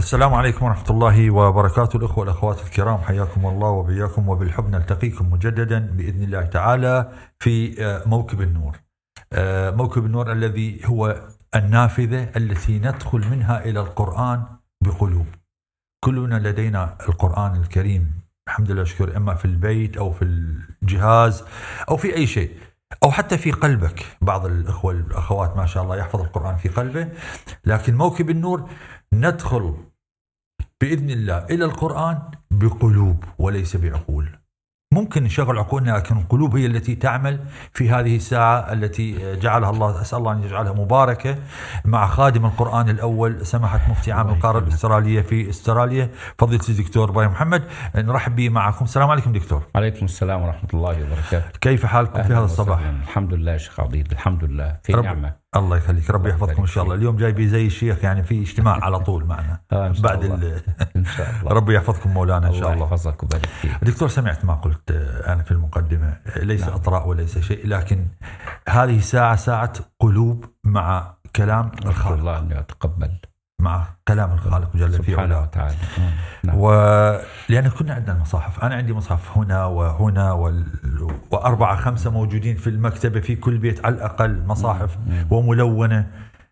السلام عليكم ورحمة الله وبركاته الأخوة والأخوات الكرام حياكم الله وبياكم وبالحب نلتقيكم مجددا بإذن الله تعالى في آه، موكب النور آه، موكب النور الذي هو النافذة التي ندخل منها إلى القرآن بقلوب كلنا لدينا القرآن الكريم الحمد لله شكر إما في البيت أو في الجهاز أو في أي شيء أو حتى في قلبك بعض الأخوة والأخوات ما شاء الله يحفظ القرآن في قلبه لكن موكب النور ندخل باذن الله الى القران بقلوب وليس بعقول. ممكن نشغل عقولنا لكن القلوب هي التي تعمل في هذه الساعة التي جعلها الله أسأل الله أن يجعلها مباركة مع خادم القرآن الأول سماحة مفتي عام القارة الأسترالية في أستراليا فضيلة الدكتور إبراهيم محمد نرحب به معكم السلام عليكم دكتور عليكم السلام ورحمة الله وبركاته كيف حالكم في هذا الصباح وسهلا. الحمد لله شيخ عبيد الحمد لله في رب- نعمة الله يخليك ربي الله يحفظكم إن يبارك شاء الله فيك. اليوم جايبي زي الشيخ يعني في اجتماع على طول معنا آه إن شاء بعد الله. ال- إن شاء الله ربي يحفظكم مولانا إن شاء الله يحفظك ويبارك فيك دكتور سمعت ما قلت آه، أنا في المقدمة آه، ليس نعم. أطراء وليس شيء لكن هذه ساعة ساعة قلوب مع كلام أسأل الخالق الله أن يتقبل مع كلام الخالق جل في سبحانه علاه وتعالى مم. نعم. ولأن كنا عندنا المصاحف أنا عندي مصحف هنا وهنا وال... وأربعة خمسة موجودين في المكتبة في كل بيت على الأقل مصاحف مم. وملونة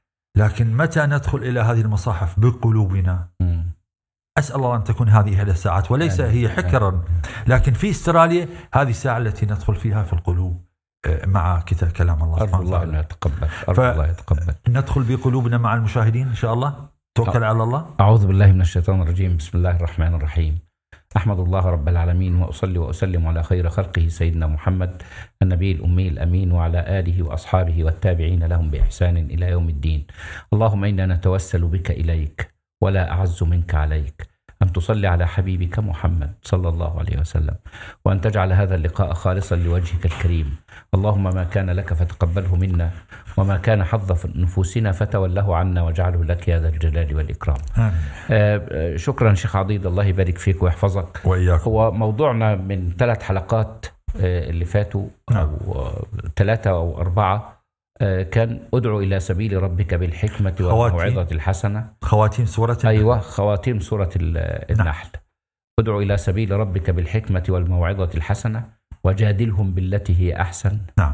لكن متى ندخل إلى هذه المصاحف بقلوبنا مم. أسأل الله أن تكون هذه إحدى الساعات وليس آمين. هي حكرا لكن في استراليا هذه الساعة التي ندخل فيها في القلوب آه، مع كتاب كلام الله أرجو سبحانه الله أن وتعالى يتقبل أرجو ف- الله يتقبل ندخل بقلوبنا مع المشاهدين إن شاء الله توكل على الله أعوذ بالله من الشيطان الرجيم بسم الله الرحمن الرحيم أحمد الله رب العالمين وأصلي وأسلم على خير خلقه سيدنا محمد النبي الأمي الأمين وعلى آله وأصحابه والتابعين لهم بإحسان إلى يوم الدين اللهم إنا نتوسل بك إليك ولا أعز منك عليك أن تصلي على حبيبك محمد صلى الله عليه وسلم وأن تجعل هذا اللقاء خالصا لوجهك الكريم اللهم ما كان لك فتقبله منا وما كان حظ نفوسنا فتوله عنا واجعله لك يا ذا الجلال والإكرام آمين آه، آه، شكرا شيخ عضيد الله يبارك فيك ويحفظك وإياكم هو موضوعنا من ثلاث حلقات آه، اللي فاتوا نعم. أو آه، ثلاثة أو أربعة آه، كان ادعو إلى سبيل ربك بالحكمة خواتيم. والموعظة الحسنة خواتيم سورة أيوة خواتيم سورة ال- النحل ادعو إلى سبيل ربك بالحكمة والموعظة الحسنة وجادلهم بالتي هي أحسن نعم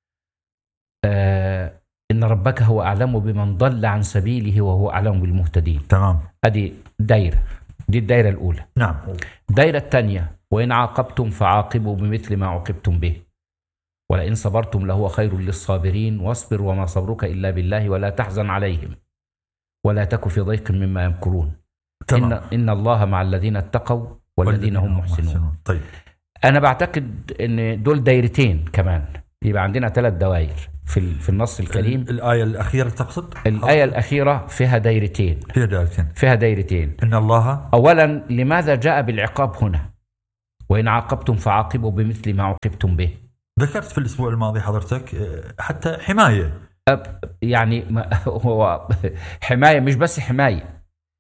آه، إن ربك هو أعلم بمن ضل عن سبيله وهو أعلم بالمهتدين تمام ادي دايره دي الدايره الاولى نعم الدايره الثانيه وان عاقبتم فعاقبوا بمثل ما عوقبتم به ولئن صبرتم لهو خير للصابرين واصبر وما صبرك الا بالله ولا تحزن عليهم ولا تك في ضيق مما يمكرون ان تمام ان الله مع الذين اتقوا والذين هم محسنون طيب انا بعتقد ان دول دايرتين كمان يبقى عندنا ثلاث دوائر في ال- في النص الكريم ال- الآية الأخيرة تقصد الايه الاخيره فيها دايرتين هي دائرتين فيها دايرتين إن الله اولا لماذا جاء بالعقاب هنا وان عاقبتم فعاقبوا بمثل ما عوقبتم به ذكرت في الأسبوع الماضي حضرتك آه، حتى حماية يعني ما هو حمايه مش بس حمايه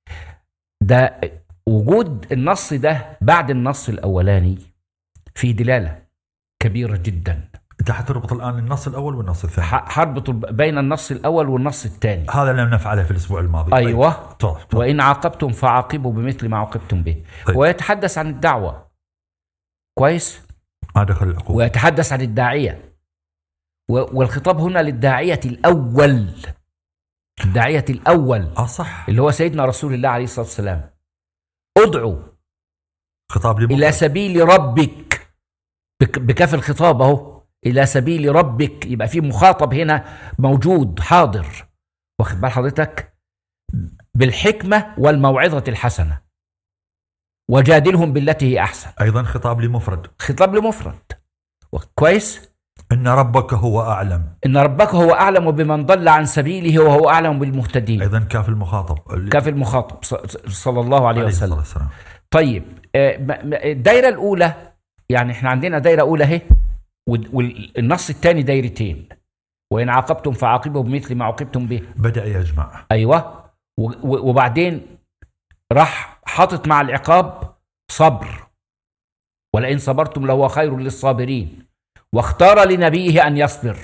ده وجود النص ده بعد النص الاولاني فيه دلاله كبيره جدا أنت حتربط الآن النص الأول والنص الثاني ح- هربط بين النص الاول والنص الثاني هذا لم نفعله في الأسبوع الماضي ايوه طيب. طيب. وان عاقبتم فعاقبوا بمثل ما عوقبتم به طيب. ويتحدث عن الدعوه كويس ما دخل العقوبة ويتحدث عن الداعية و- والخطاب هنا للداعية الأول الداعية الأول اه صح اللي هو سيدنا رسول الله عليه الصلاة والسلام ادعو خطاب لي إلى سبيل ربك بك- بكاف الخطاب أهو إلى سبيل ربك يبقى في مخاطب هنا موجود حاضر واخد بال حضرتك بالحكمة والموعظة الحسنة وجادلهم بالتي هي أحسن ايضا خطاب لمفرد خطاب لمفرد كويس ان ربك هو اعلم إن ربك هو أعلم بمن ضل عن سبيله وهو أعلم بالمهتدين ايضا كاف المخاطب اللي- كاف المخاطب ص- صلى الله عليه عليه الصلاة وسلم والسلام. طيب آه، م- م- الدايرة الأولى يعني احنا عندنا دايرة أولى اهي وال- والنص الثاني دايرتين وإن عاقبتم فعاقبوا بمثل ما عوقبتم به بدا يجمع أيوة و- و- وبعدين راح حاطط مع العقاب صبر ولئن صبرتم لهو خير للصابرين واختار لنبيه أن يصبر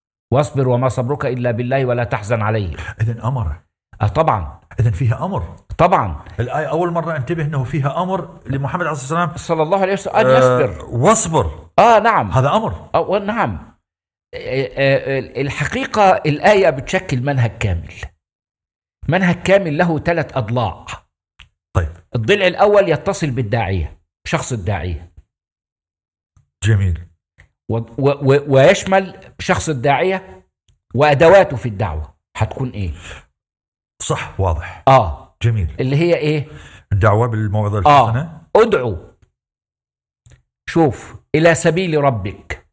واصبر وما صبرك إلا بالله ولا تحزن عليه اذا امر أه طبعا اذا فيها امر طبعا الآية أول مرة انتبه أنه فيها أمر لمحمد عليه الصلاة والسلام صلى الله عليه وسلم ان آه، يصبر واصبر اه نعم هذا أمر آه نعم آه، آه، الحقيقه الايه بتشكل منهج كامل منهج كامل له ثلاث اضلاع طيب الضلع الاول يتصل بالداعيه شخص الداعيه جميل و و و ويشمل شخص الداعيه وادواته في الدعوه هتكون ايه صح واضح اه جميل اللي هي ايه الدعوة بالموعظة الحسنة اه ادعو شوف الى سبيل ربك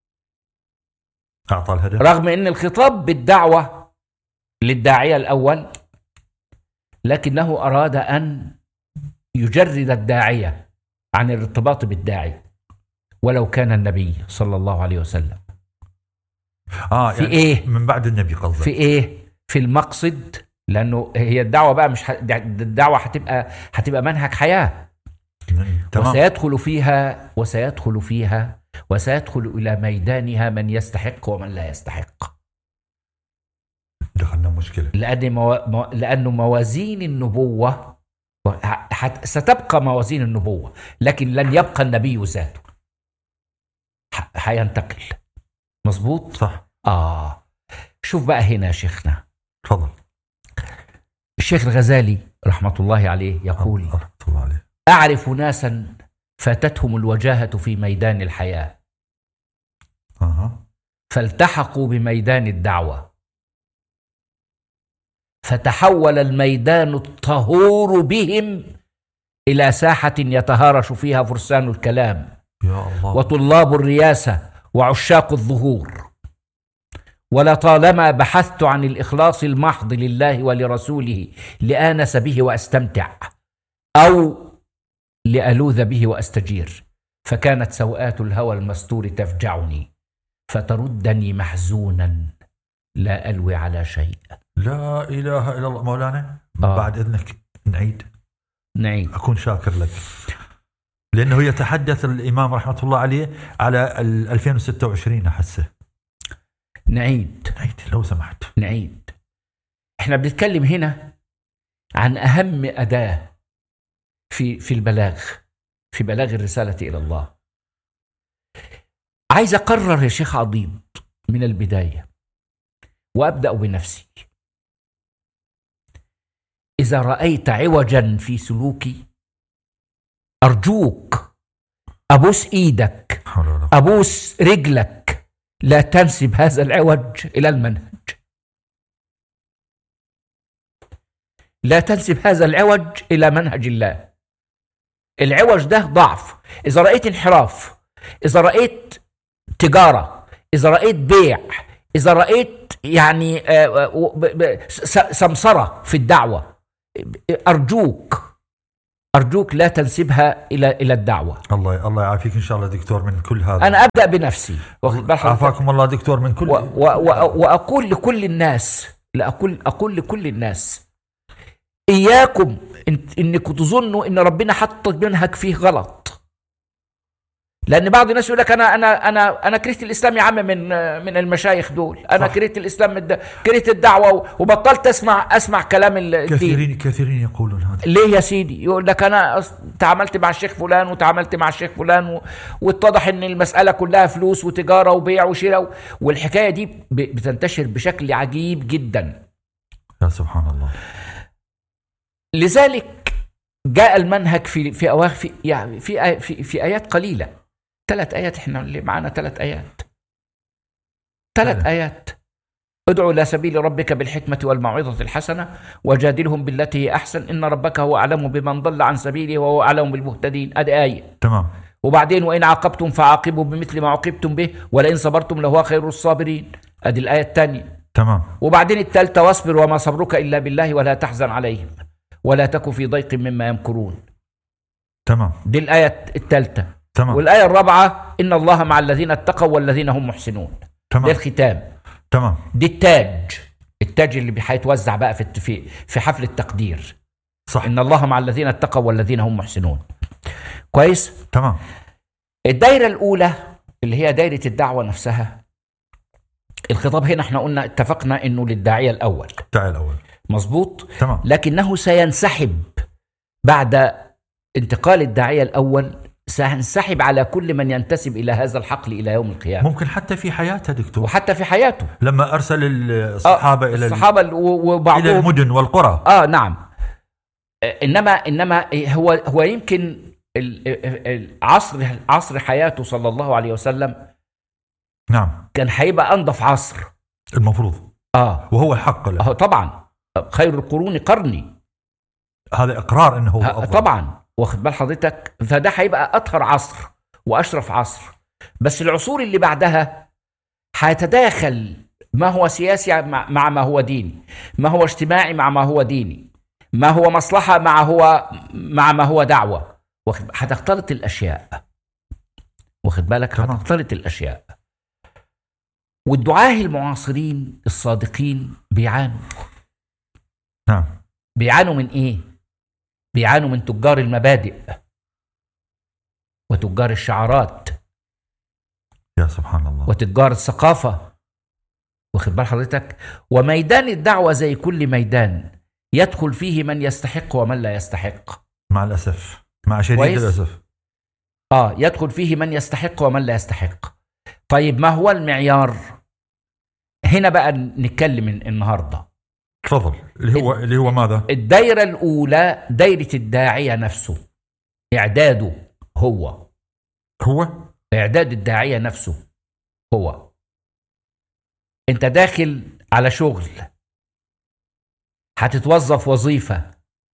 أعطى الهدف رغم ان الخطاب بالدعوه للداعيه الاول لكنه اراد ان يجرد الداعيه عن الارتباط بالداعي ولو كان النبي صلى الله عليه وسلم آه في إيه؟ من بعد النبي قصدك في ايه في المقصد لانه هي الدعوه بقى مش ح... الدعوه هتبقى هتبقى منهج حياه من- تمام وسيدخل فيها وسيدخل فيها وسيدخل الى ميدانها من يستحق ومن لا يستحق دخلنا مشكلة لان مو... مو... لانه موازين النبوه ه- حت... ستبقى موازين النبوه لكن لن يبقى النبي ذاته ح- هينتقل مظبوط صح اه شوف بقى هنا يا شيخنا تفضل الشيخ الغزالي رحمه الله عليه يقول رحمة الله عليه اعرف ناسا فاتتهم الوجاهه في ميدان الحياه أها فالتحقوا بميدان الدعوه فتحول الميدان الطهور بهم الى ساحه يتهارش فيها فرسان الكلام يا الله وطلاب الرياسه وعشاق الظهور ولطالما بحثت عن الاخلاص المحض لله ولرسوله لانس به واستمتع او لالوذ به واستجير فكانت سوءات الهوى المستور تفجعني فتردني محزونا لا الوي على شيء لا إله إلا الله مولانا آه. بعد إذنك نعيد نعيد أكون شاكر لك لأنه يتحدث الإمام رحمة الله عليه على ال 2026 أحسه نعيد نعيد لو سمحت نعيد احنا بنتكلم هنا عن اهم اداه في في البلاغ في بلاغ الرساله الى الله عايز اقرر يا شيخ عضيض من البدايه وابدا بنفسي اذا رايت عوجا في سلوكي ارجوك ابوس ايدك حول ولا قوة. ابوس رجلك لا تنسب هذا العوج الى المنهج لا تنسب هذا العوج الى منهج الله العوج ده ضعف اذا رايت انحراف اذا رايت تجاره اذا رايت بيع اذا رايت يعني آه، آه، ب- ب- س- سمسره في الدعوه ارجوك ارجوك لا تنسبها الى الى الدعوه الله الله يعافيك إن شاء الله دكتور من كل هذا انا ابدا بنفسي واخد بال حضرتك؟ عافاكم الله دكتور من كل و و و واقول لكل الناس لا اقول اقول لكل الناس اياكم إن انكم تظنوا ان ربنا حط منهج فيه غلط لان بعض الناس يقول لك انا انا انا انا كرهت الاسلام يا عم من من المشايخ دول انا صح. كرهت الاسلام من الد- كرهت الدعوه وبطلت اسمع اسمع كلام الدين كثيرين كثيرين يقولون هذا ليه يا سيدي يقول لك انا أص- تعاملت مع الشيخ فلان وتعاملت مع الشيخ فلان و... واتضح ان المساله كلها فلوس وتجاره وبيع وشراء و... والحكايه دي ب... بتنتشر بشكل عجيب جدا يا سبحان الله لذلك جاء المنهج في في أواخر في يعني في آي- في, في ايات قليله ثلاث ايات احنا اللي معانا ثلاث ايات ثلاث فعلا. ايات ادعو الى سبيل ربك بالحكمه والموعظه الحسنه وجادلهم بالتي هي احسن ان ربك هو اعلم بمن ضل عن سبيله وهو اعلم بالمهتدين ادي ايه تمام وبعدين وان عاقبتم فعاقبوا بمثل ما عوقبتم به ولئن صبرتم لهو خير الصابرين ادي الايه الثانيه تمام وبعدين الثالثه واصبر وما صبرك الا بالله ولا تحزن عليهم ولا تك في ضيق مما يمكرون تمام دي الايه الثالثه تمام والايه الرابعه ان الله مع الذين اتقوا والذين هم محسنون ده تمام الختام تمام دي التاج التاج اللي هيتوزع بقى في في في حفل التقدير صح ان الله مع الذين اتقوا والذين هم محسنون كويس تمام الدايره الاولى اللي هي دايره الدعوه نفسها الخطاب هنا احنا قلنا اتفقنا انه للداعيه الاول تعال الاول مظبوط تمام لكنه سينسحب بعد انتقال الداعية الأول سينسحب على كل من ينتسب إلى هذا الحقل إلى يوم القيامة ممكن حتى في حياته دكتور وحتى في حياته لما ارسل الصحابه آه الى ال- الصحابة ال- و- الى وبعضهم المدن والقرى اه نعم آه، انما انما هو هو يمكن ال- ال- عصر عصر حياته صلى الله عليه وسلم نعم كان هيبقى انظف عصر المفروض اه وهو الحق له آه، طبعا خير القرون قرني هذا اقرار انه هو ها- افضل طبعا واخد بال حضرتك فده هيبقى اطهر عصر واشرف عصر بس العصور اللي بعدها هيتداخل ما هو سياسي مع مع ما هو ديني ما هو اجتماعي مع ما هو ديني ما هو مصلحة مع هو مع ما هو دعوة واخد- هتختلط الأشياء واخد بالك تمام. هتختلط الأشياء والدعاة المعاصرين الصادقين بيعانوا نعم بيعانوا من ايه بيعانوا من تجار المبادئ وتجار الشعارات يا سبحان الله وتجار الثقافة واخد بال حضرتك وميدان الدعوة زي كل ميدان يدخل فيه من يستحق ومن لا يستحق مع الاسف مع شديد كويس. الاسف اه يدخل فيه من يستحق ومن لا يستحق طيب ما هو المعيار هنا بقى نتكلم النهارده تفضل اللي هو اللي هو ماذا؟ الدايرة الأولى دايرة الداعية نفسه إعداده هو هو إعداد الداعية نفسه هو أنت داخل على شغل هتتوظف وظيفة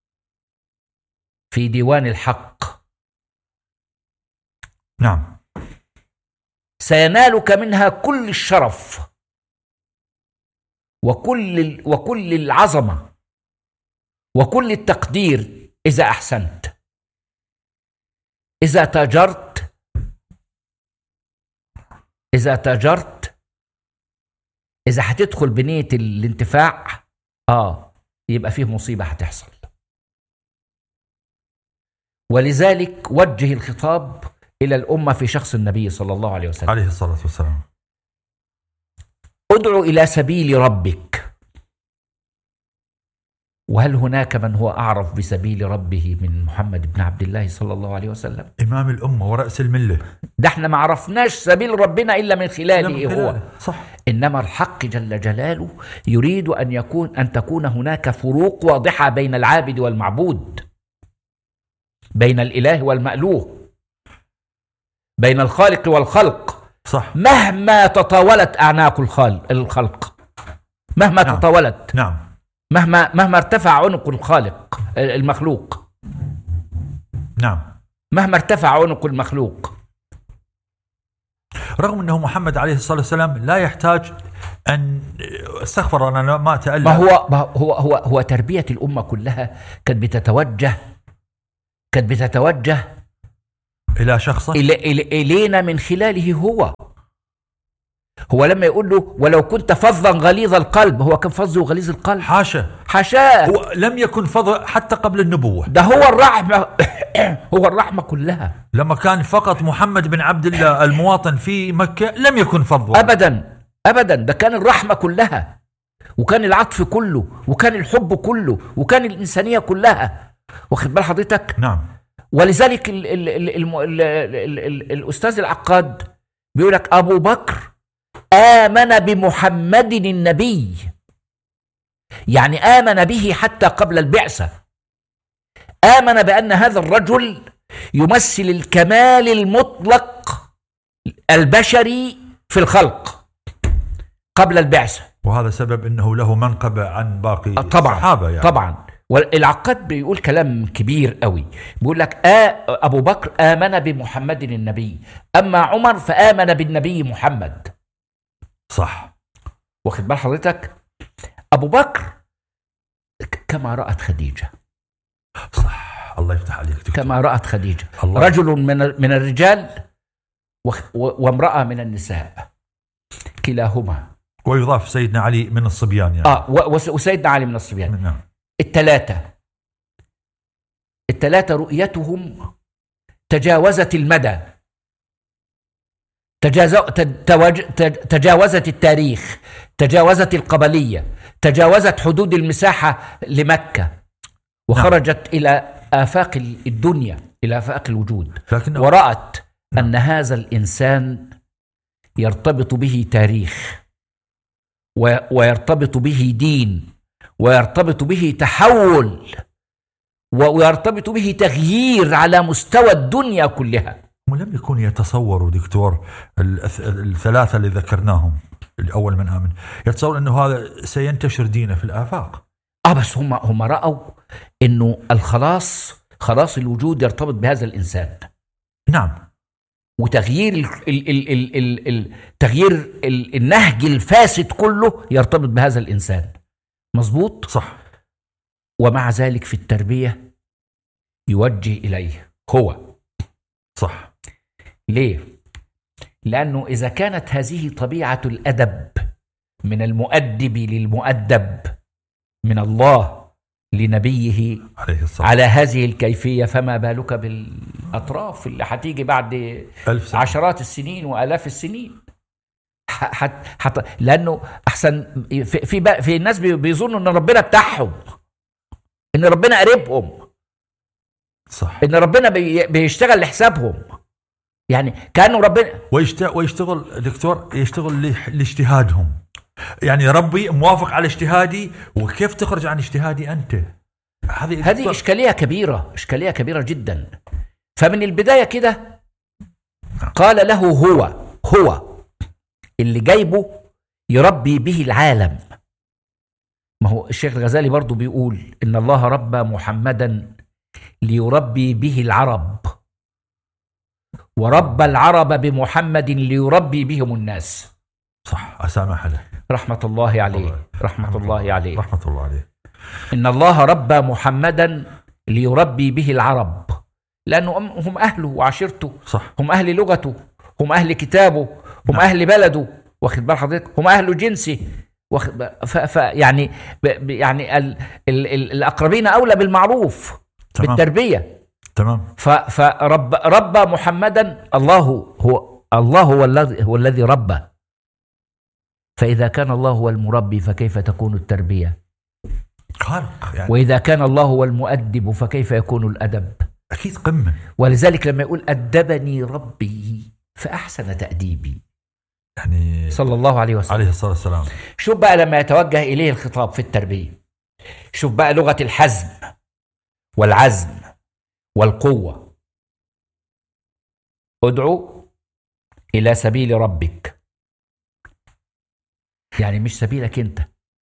في ديوان الحق نعم سينالك منها كل الشرف وكل ال- وكل العظمة وكل التقدير إذا أحسنت إذا تاجرت إذا تاجرت إذا هتدخل بنية الانتفاع آه يبقى فيه مصيبة هتحصل ولذلك وجه الخطاب إلى الأمة في شخص النبي صلى الله عليه وسلم عليه الصلاه والسلام ادع الى سبيل ربك وهل هناك من هو اعرف بسبيل ربه من محمد بن عبد الله صلى الله عليه وسلم امام الامه ورأس المله ده احنا ما عرفناش سبيل ربنا الا من خلاله من هو خلاله. صح انما الحق جل جلاله يريد ان يكون ان تكون هناك فروق واضحه بين العابد والمعبود بين الاله والمالوه بين الخالق والخلق صح مهما تطاولت اعناق الخالق الخلق مهما نعم. تطاولت نعم مهما مهما ارتفع عنق الخالق المخلوق نعم مهما ارتفع عنق المخلوق رغم انه محمد عليه الصلاه والسلام لا يحتاج ان استغفر الله انا ما اتالم ما هو ما هو هو هو تربيه الامه كلها كانت بتتوجه كانت بتتوجه الى شخصه إلى إلى الينا من خلاله هو هو لما يقول له ولو كنت فظا غليظ القلب هو كان فظ وغليظ القلب حاشا حاشاه هو لم يكن فضل حتى قبل النبوه ده هو الرحمه هو الرحمه كلها لما كان فقط محمد بن عبد الله المواطن في مكه لم يكن فضلا ابدا ابدا ده كان الرحمه كلها وكان العطف كله وكان الحب كله وكان الانسانيه كلها واخد بال حضرتك نعم ولذلك ال ال ال ال ال ال ال الاستاذ العقاد بيقول لك ابو بكر امن بمحمد النبي يعني امن به حتى قبل البعثه امن بان هذا الرجل يمثل الكمال المطلق البشري في الخلق قبل البعثه وهذا سبب انه له منقبه عن باقي آه، طبعا الصحابه يعني طبعا والعقاد بيقول كلام كبير قوي بيقول لك آه ابو بكر امن بمحمد النبي اما عمر فامن بالنبي محمد صح واخد بال حضرتك ابو بكر ك- كما رات خديجه صح الله يفتح عليك دكتور كما رات خديجه الله. رجل من من الرجال وخ- و- وامراه من النساء كلاهما ويضاف سيدنا علي من الصبيان يعني اه و- وس- وسيدنا علي من الصبيان نعم الثلاثة الثلاثة رؤيتهم تجاوزت المدى تجاز... تج- تواج- تج- تجاوزت التاريخ تجاوزت القبلية تجاوزت حدود المساحة لمكة وخرجت إلى آفاق الدنيا إلى آفاق الوجود لكن ورأت أن هذا الإنسان يرتبط به تاريخ و- ويرتبط به دين ويرتبط به تحول و- ويرتبط به تغيير على مستوى الدنيا كلها هم لم يكونوا يتصوروا دكتور الث- الثلاثة اللي ذكرناهم الأول من آمن يتصور أنه هذا سينتشر دينه في الآفاق اه بس هم هم راوا انه الخلاص خلاص الوجود يرتبط بهذا الانسان نعم وتغيير ال ال ال ال ال ال تغيير ال النهج الفاسد كله يرتبط بهذا الانسان مظبوط صح ومع ذلك في التربيه يوجه اليه هو صح ليه لانه اذا كانت هذه طبيعه الادب من المؤدب للمؤدب من الله لنبيه عليه الصلاة على هذه الكيفيه فما بالك بالاطراف اللي هتيجي بعد ألف سنة عشرات السنين والاف السنين ح- حت حت لانه احسن في في, بقى- في ناس بي- بيظنوا ان ربنا بتاعهم ان ربنا قريبهم صح ان ربنا بي بيشتغل لحسابهم يعني كانه ربنا ويشت- ويشتغل دكتور يشتغل ل- لاجتهادهم يعني ربي موافق على اجتهادي وكيف تخرج عن اجتهادي أنت هذه هذه دكتور- اشكاليه كبيره اشكاليه كبيره جدا فمن البدايه كده قال له هو هو اللي جايبه يربي به العالم ما هو الشيخ الغزالي برضو بيقول ان الله ربى محمدا ليربي به العرب وربى العرب بمحمد ليربي بهم الناس صح أسامح له رحمه الله عليه الله. رحمه الله عليه رحمة الله عليه إن الله ربى محمدا ليربي به العرب لأنه أم- هم أهله وعشيرته صح هم أهل لغته هم أهل كتابه هم أهل بلده واخد بال حضرتك هم أهل جنسه واخد بال- ف ف يعني ب ب- يعني ال ال ال الأقربين أولى بالمعروف تمام. بالتربية تمام ف فرب ربى محمدا الله هو الله هو الذي هو الذي ربى فإذا كان الله هو المربي فكيف تكون التربية خارق يعني وإذا كان الله هو المؤدب فكيف يكون الأدب أكيد قمة ولذلك لما يقول أدبني ربي فأحسن تأديبي يعني صلى الله عليه وسلم عليه الصلاة والسلام شوف بقى لما يتوجه إليه الخطاب في التربية شوف بقى لغة الحزم والعزم والقوة ادعو إلى سبيل ربك يعني مش سبيلك أنت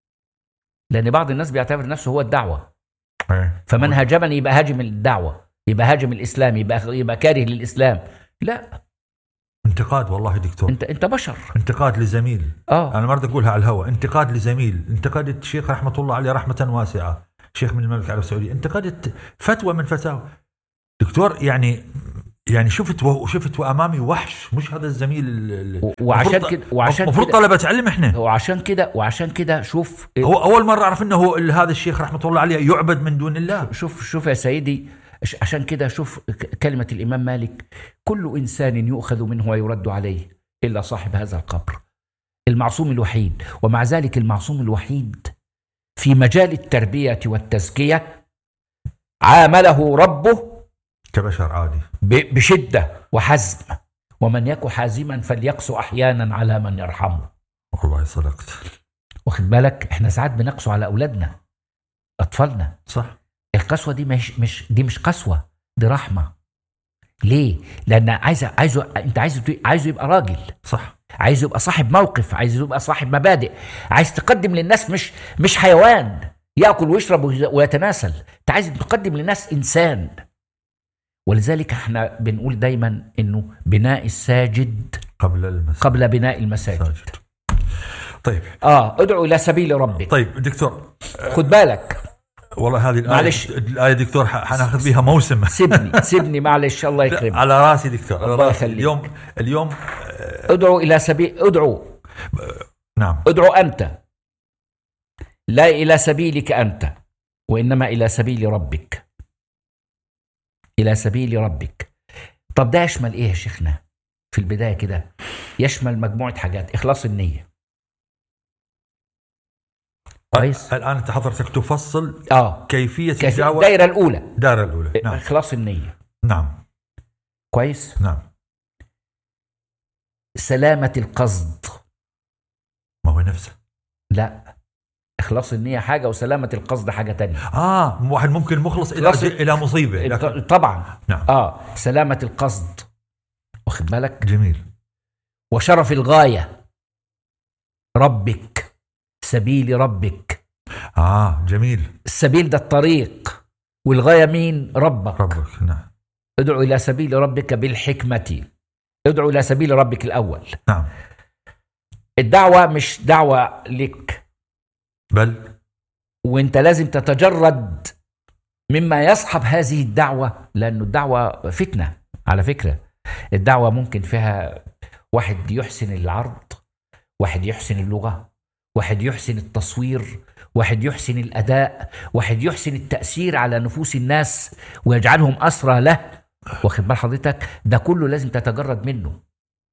لأن بعض الناس بيعتبر نفسه هو الدعوة إيه. فمن هاجمني يبقى هاجم الدعوة يبقى هاجم الإسلام يبقى يبقى كاره للإسلام لا انتقاد والله دكتور أنت أنت بشر انتقاد لزميل اه انا ما اريد اقولها على الهواء انتقاد لزميل انتقدت الشيخ رحمه الله عليه رحمه واسعه شيخ من المملكه العربيه السعوديه انتقدت فتوى من فتاوى دكتور يعني يعني شفت و- شفت وامامي وحش مش هذا الزميل ال- ال- و- وعشان المفروض- كده وعشان المفروض كده طلبه علم احنا وعشان كده وعشان كده شوف هو اول مره اعرف انه هو ال- هذا الشيخ رحمه الله عليه يعبد من دون الله شوف شوف يا سيدي ش- عشان كده شوف ك- كلمة الإمام مالك كل إنسان يؤخذ منه ويرد عليه إلا صاحب هذا القبر المعصوم الوحيد ومع ذلك المعصوم الوحيد في مجال التربية والتزكية عامله ربه كبشر عادي ب- بشدة وحزم ومن يك حازما فليقسو أحيانا على من يرحمه والله صدقت واخد بالك احنا ساعات بنقسو على أولادنا أطفالنا صح القسوه دي مش مش دي مش قسوه دي رحمه ليه لان عايزه عايزه انت عايزه عايزه يبقى راجل صح عايزه يبقى صاحب موقف عايزه يبقى صاحب مبادئ عايز تقدم للناس مش مش حيوان ياكل ويشرب ويتناسل انت عايز تقدم للناس انسان ولذلك احنا بنقول دايما انه بناء الساجد قبل المساجد قبل بناء المساجد طيب اه ادعو الى سبيل ربك طيب دكتور خد بالك والله هذه الآية معلش. الآية دكتور ح- حناخذ بيها موسم سيبني سيبني معلش الله يكرمك على راسي دكتور على الله راسي يخليك. اليوم اليوم ادعو الى سبيل ادعو نعم ادعو انت لا الى سبيلك انت وانما الى سبيل ربك الى سبيل ربك طب ده يشمل ايه يا شيخنا في البدايه كده يشمل مجموعه حاجات اخلاص النيه كويس الان انت حضرتك تفصل اه كيفيه كيف الدعوه الدائره الاولى الدائره الاولى نعم اخلاص النيه نعم كويس نعم سلامه القصد ما هو نفسه لا اخلاص النيه حاجه وسلامه القصد حاجه تانية اه واحد ممكن مخلص الى إخلاص- الى مصيبه لكن طبعا نعم اه سلامه القصد واخد بالك جميل وشرف الغايه ربك سبيل ربك اه جميل السبيل ده الطريق والغايه مين ربك ربك نعم ادعو الى سبيل ربك بالحكمه ادعو الى سبيل ربك الاول نعم الدعوه مش دعوه لك بل وانت لازم تتجرد مما يصحب هذه الدعوه لانه الدعوه فتنه على فكره الدعوه ممكن فيها واحد يحسن العرض واحد يحسن اللغه واحد يحسن التصوير واحد يحسن الاداء واحد يحسن التاثير على نفوس الناس ويجعلهم اسرى له واخد بال حضرتك ده كله لازم تتجرد منه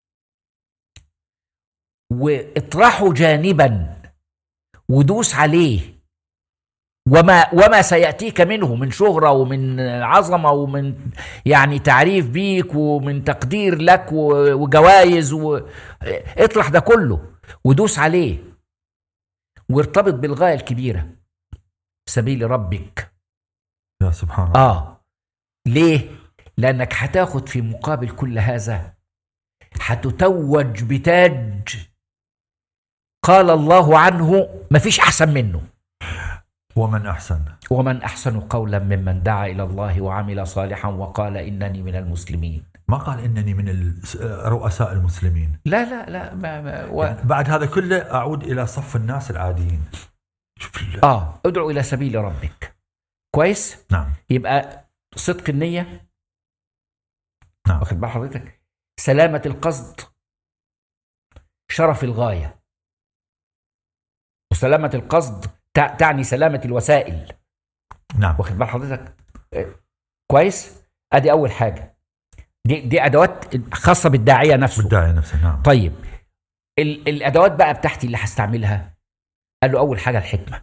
واطرحه جانبا ودوس عليه وما وما سياتيك منه من شهره ومن عظمه ومن يعني تعريف بيك ومن تقدير لك و- وجوائز و... اطرح ده كله ودوس عليه وارتبط بالغايه الكبيره سبيل ربك يا سبحان الله اه ليه لانك هتاخد في مقابل كل هذا هتتوج بتاج قال الله عنه مفيش احسن منه ومن احسن ومن احسن قولا ممن دعا الى الله وعمل صالحا وقال انني من المسلمين ما قال انني من الس- رؤساء المسلمين لا لا لا ما ما و... يعني بعد هذا كله اعود الى صف الناس العاديين شوف ال- اه ادعو الى سبيل ربك كويس نعم يبقى صدق النيه نعم واخد بال حضرتك سلامه القصد شرف الغايه وسلامه القصد تع- تعني سلامه الوسائل نعم واخد بال حضرتك آه، كويس ادي اول حاجه دي دي ادوات خاصه بالداعيه نفسه بالداعي نفسه نعم طيب ال الادوات بقى بتاعتي اللي هستعملها قال له اول حاجه الحكمه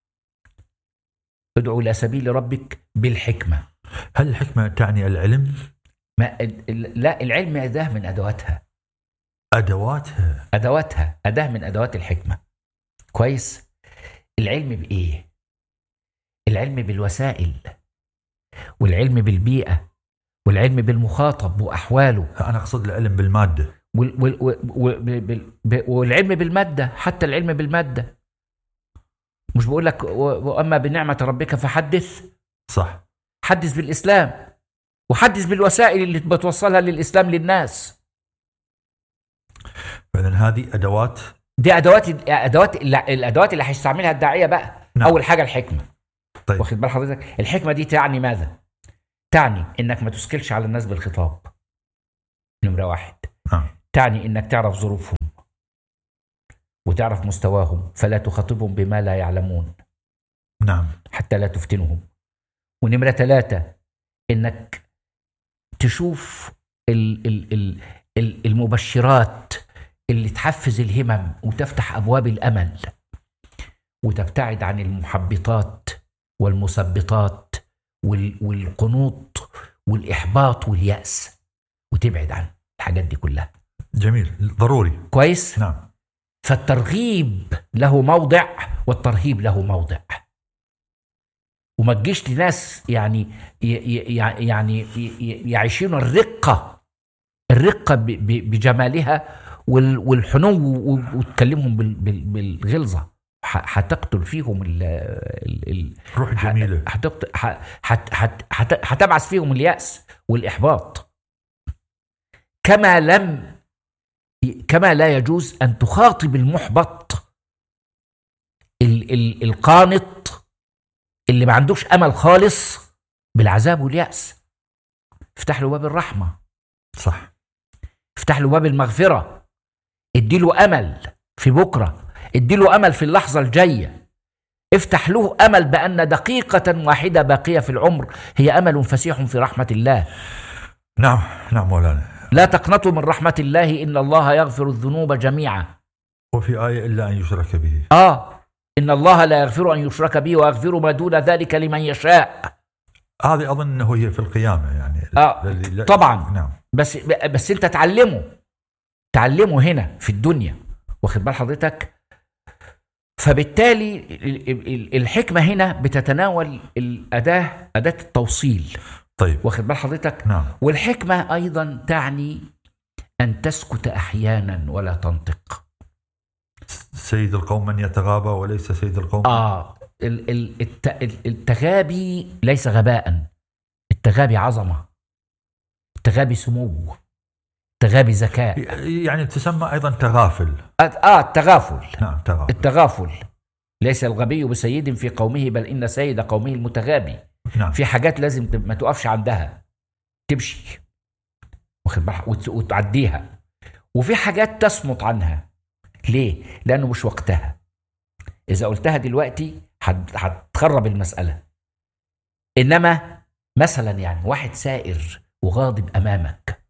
ادعو الى سبيل ربك بالحكمه هل الحكمه تعني العلم ما ال- ال- لا العلم اداه من ادواتها ادواتها ادواتها اداه من ادوات الحكمه كويس العلم بايه العلم بالوسائل والعلم بالبيئه والعلم بالمخاطب واحواله انا اقصد العلم بالماده وال وال وال وال بال- ب- والعلم بالمادة حتى العلم بالمادة مش بقول لك و- وأما بنعمة ربك فحدث صح حدث بالإسلام وحدث بالوسائل اللي بتوصلها للإسلام للناس فاذا هذه ادوات دي أدوات أدوات الأدوات اللي هيستعملها الداعية بقى نعم. أول حاجة الحكمة طيب واخد بال حضرتك الحكمة دي تعني ماذا؟ تعني إنك ما تثقلش على الناس بالخطاب نمرة واحد نعم تعني انك تعرف ظروفهم وتعرف مستواهم فلا تخاطبهم بما لا يعلمون نعم حتى لا تفتنهم ونمرة ثلاثة انك تشوف ال ال ال ال المبشرات اللي تحفز الهمم وتفتح ابواب الامل وتبتعد عن المحبطات والمثبطات وال والقنوط والاحباط والياس وتبعد عن الحاجات دي كلها جميل ضروري كويس نعم فالترغيب له موضع والترهيب له موضع وما تجيش لناس يعني ي- ي- يعني ي- يعيشون الرقة الرقة ب- ب- بجمالها وال- والحنو و- وتكلمهم بال- بال- بالغلظة ح- هتقتل فيهم ال ال- ال- روح ح- جميله هتقت- ح- هت- هت- هت- هتبعث فيهم اليأس والإحباط كما لم كما لا يجوز أن تخاطب المحبط ال ال القانط اللي ما عندوش أمل خالص بالعذاب واليأس افتح له باب الرحمة صح افتح له باب المغفرة اديله أمل في بكرة اديله أمل في اللحظة الجاية افتح له أمل بأن دقيقة واحدة باقية في العمر هي أمل فسيح في رحمة الله نعم نعم مولانا لا تقنطوا من رحمة الله إن الله يغفر الذنوب جميعا وفي آية إلا أن يشرك به آه إن الله لا يغفر أن يشرك به ويغفر ما دون ذلك لمن يشاء هذه اظن انه هي في القيامه يعني آه، الذي لا- طبعا. نعم بس بس أنت تعلمه تعلمه هنا في الدنيا واخد بال حضرتك فبالتالي ال- ال- الحكمة هنا بتتناول الأداة أداة التوصيل طيب واخد بال حضرتك نعم والحكمة أيضا تعني أن تسكت أحيانا ولا تنطق سيد القوم من يتغابى وليس سيد القوم آه ال- ال- الت- ال- التغابي ليس غباء التغابي عظمة التغابي سمو التغابي ذكاء يعني تسمى ايضا تغافل آه التغافل نعم تغافل التغافل ليس الغبي بسيد في قومه بل إن سيد قومه المتغابي نعم في حاجات لازم ت- ما تقفش عندها تمشي واخد بالك وت- وتعديها وفي حاجات تصمت عنها ليه؟ لأنه مش وقتها إذا قلتها دلوقتي هت- هتخرب المسألة إنما مثلا يعني واحد سائر وغاضب أمامك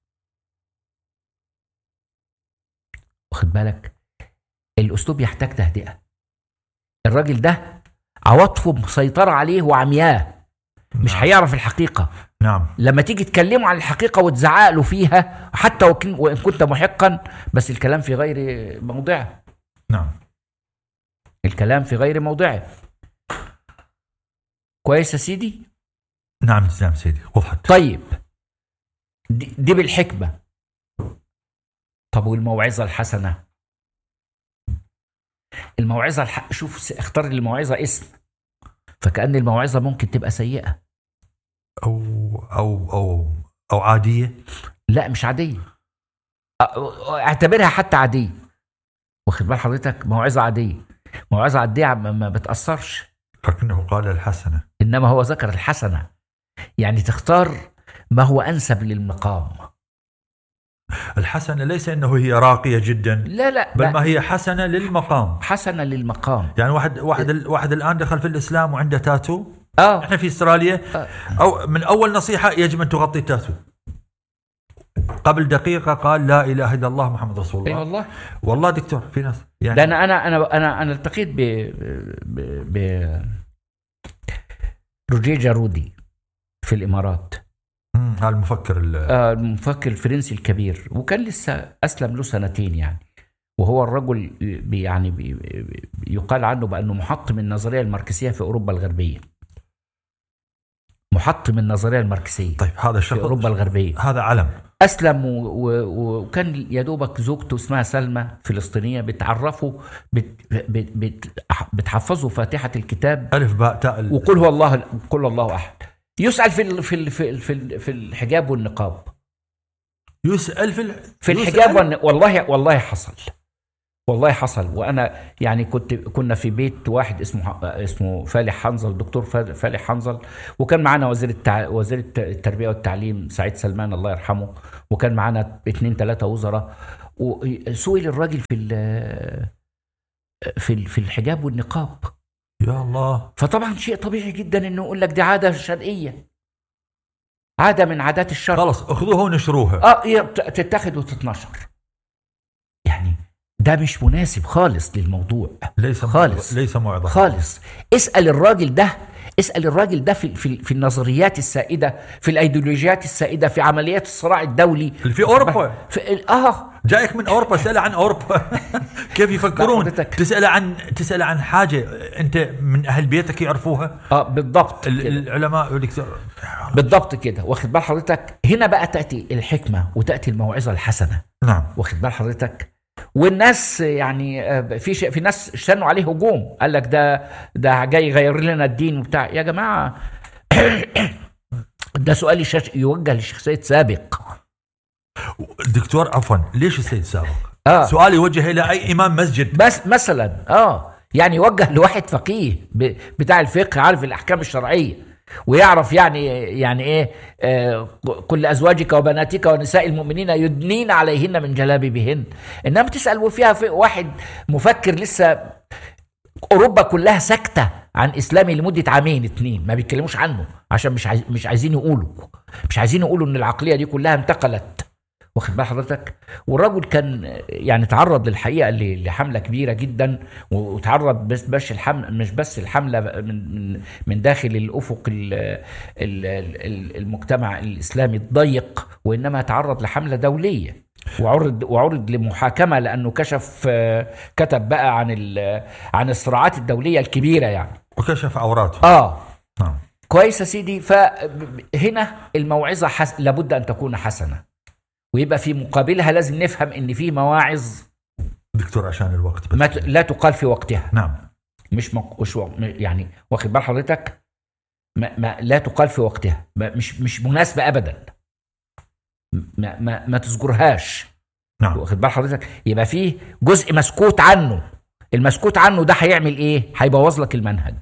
واخد بالك الأسلوب يحتاج تهدئة الراجل ده عواطفه مسيطرة عليه وعمياه مش نعم. هيعرف الحقيقة نعم لما تيجي تكلمه عن الحقيقة وتزعق له فيها حتى وكن- وإن كنت محقا بس الكلام في غير موضعه نعم الكلام في غير موضعه كويس يا سيدي نعم نعم سيدي وضحت طيب دي, دي بالحكمة طب والموعظة الحسنة الموعظة الح... شوف س- اختار للموعظة اسم فكأن الموعظة ممكن تبقى سيئة او او او او عاديه لا مش عادية أ- اعتبرها حتى عادية واخد بال حضرتك موعظة عادية موعظة عادية ما ما بتأثرش لكنه قال الحسنه إنما هو ذكر الحسنة يعني تختار ما هو أنسب للمقام الحسنه ليس انه هي راقيه جدا لا لا, بل لا ما هي حسنه للمقام حسنة للمقام يعني واحد واحد ال- واحد الان دخل في الاسلام وعنده تاتو اه احنا في استراليا آه. او من اول نصيحه يجب ان تغطي التاتو قبل دقيقه قال لا اله الا الله محمد رسول اي الله والله والله دكتور في ناس يعني ده انا انا انا انا انا التقيت ب ب, ب... روجيه جارودي في الامارات مم، هذا المفكر ال- آه، المفكر الفرنسي الكبير وكان لسه اسلم له سنتين يعني وهو الرجل بي- يعني بي- بي- يقال عنه بانه محطم النظريه الماركسيه في اوروبا الغربيه محطم النظريه الماركسيه طيب هذا في الشخص اوروبا الغربيه هذا علم اسلم و- و- وكان يا دوبك زوجته اسمها سلمى فلسطينيه بتعرفه بت بت بت بتحفظه فاتحه الكتاب الف باء تاء ال- وقل هو الله قل الله احد يسال في ال في ال في ال في, ال في الحجاب والنقاب يسال في ال- في يسأل- الحجاب والن... والله والله حصل والله حصل وانا يعني كنت كنا في بيت واحد اسمه اسمه فالح حنظل دكتور فال- فالح حنظل وكان معانا وزير التع... وزير الت- التربيه والتعليم سعيد سلمان الله يرحمه وكان معانا اثنين ثلاثه وزراء وسئل الراجل في ال... في ال- في الحجاب والنقاب يا الله فطبعا شيء طبيعي جدا انه يقول لك دي عاده شرقيه عاده من عادات الشرق خلاص اخذوها ونشروها اه هي بت- تتاخد وتتنشر يعني ده مش مناسب خالص للموضوع ليس خالص. ليس موعظه خالص اسال الراجل ده اسال الراجل ده في في, في النظريات السائده في الايديولوجيات السائده في عمليات الصراع الدولي اللي في اوروبا في اه جايك من اوروبا اسال عن اوروبا كيف يفكرون حضرتك- تسال عن تسال عن حاجه انت من اهل بيتك يعرفوها اه بالضبط ال- كده. العلماء يقول لك بالضبط كده واخد بال حضرتك هنا بقى تاتي الحكمه وتاتي الموعظه الحسنه نعم واخد بال حضرتك والناس يعني آه، في شيء في ناس شنوا عليه هجوم قال لك ده ده جاي يغير لنا الدين وبتاع يا جماعه ده سؤال يشش- يوجه للشيخ سيد سابق دكتور عفوا ليش السيد سابق؟ اه سؤال يوجه الى اي امام مسجد بس مثلا اه يعني يوجه لواحد فقيه ب- بتاع الفقه عارف الاحكام الشرعيه ويعرف يعني يعني ايه آه كل ازواجك وبناتك ونساء المؤمنين يدنين عليهن من جلابيبهن انما تسال فيها في واحد مفكر لسه اوروبا كلها ساكته عن اسلامي لمده عامين اتنين ما بيتكلموش عنه عشان مش عايز مش عايزين يقولوا مش عايزين يقولوا ان العقليه دي كلها انتقلت واخد بال حضرتك والرجل كان يعني تعرض للحقيقه ل- لحمله كبيره جدا وتعرض بس بس الحمله مش بس الحمله من من من داخل الافق ال ال ال المجتمع الاسلامي الضيق وانما تعرض لحمله دوليه وعرض وعرض لمحاكمه لانه كشف آه، كتب بقى عن ال- عن الصراعات الدوليه الكبيره يعني وكشف عوراته اه نعم كويس يا سيدي فهنا الموعظة حس... لابد أن تكون حسنة ويبقى في مقابلها لازم نفهم ان في مواعظ دكتور عشان الوقت بس ما ت... لا تقال في وقتها نعم مش مق... مش و... يعني واخد بال حضرتك ما... ما لا تقال في وقتها ما... مش مش مناسبة ابدا ما ما, ما تذكرهاش نعم واخد بال حضرتك يبقى فيه جزء مسكوت عنه المسكوت عنه ده هيعمل ايه هيبوظ لك المنهج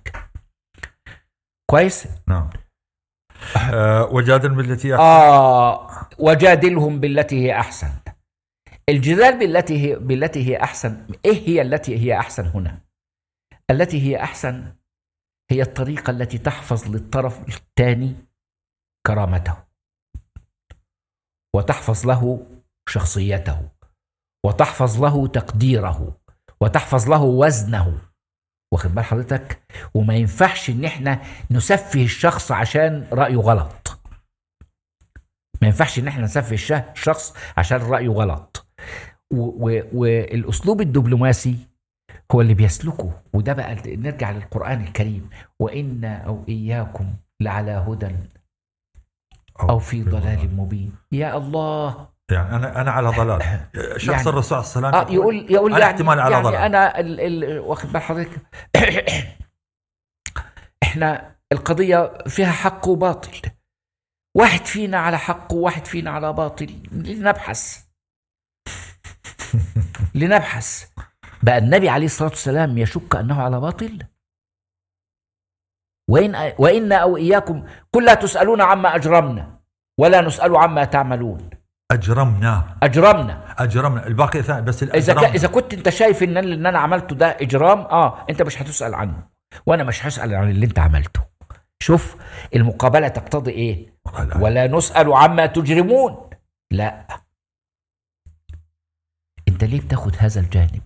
كويس نعم آه وجادل بالتي هي آه وجادلهم بالتي هي أحسن الجدال بالتي هي بالتي هي أحسن إيه هي التي هي أحسن هنا التي هي أحسن هي الطريقة التي تحفظ للطرف الثاني كرامته وتحفظ له شخصيته وتحفظ له تقديره وتحفظ له وزنه واخد بال حضرتك وما ينفعش ان احنا نسفه الشخص عشان رايه غلط ما ينفعش ان احنا نسفه الشه- الشخص عشان رايه غلط و- و- والاسلوب الدبلوماسي هو اللي بيسلكه وده بقى نرجع للقران الكريم وان او اياكم لعلى هدى او في ضلال مبين يا الله يعني انا انا على ضلال شخص يعني- الرسول صلى الله عليه اه وسلم يقول يقول أنا يعني احتمال على يعني ضلال. انا ال ال واخد بال حضرتك احنا القضيه فيها حق وباطل واحد فينا على حق وواحد فينا على باطل لنبحث لنبحث بقى النبي عليه الصلاه والسلام يشك انه على باطل وإن وإن أو إياكم كلها تسألون عما أجرمنا ولا نسأل عما تعملون اجرمنا أجرمنا اجرمنا الباقي ثاني بس اذا الأجرم كا اذا كنت انت شايف ان اللي انا عملته ده اجرام اه انت مش هتسال عنه وانا مش هسال عن اللي انت عملته شوف المقابله تقتضي ايه لا. ولا نسال عما تجرمون لا انت ليه بتاخد هذا الجانب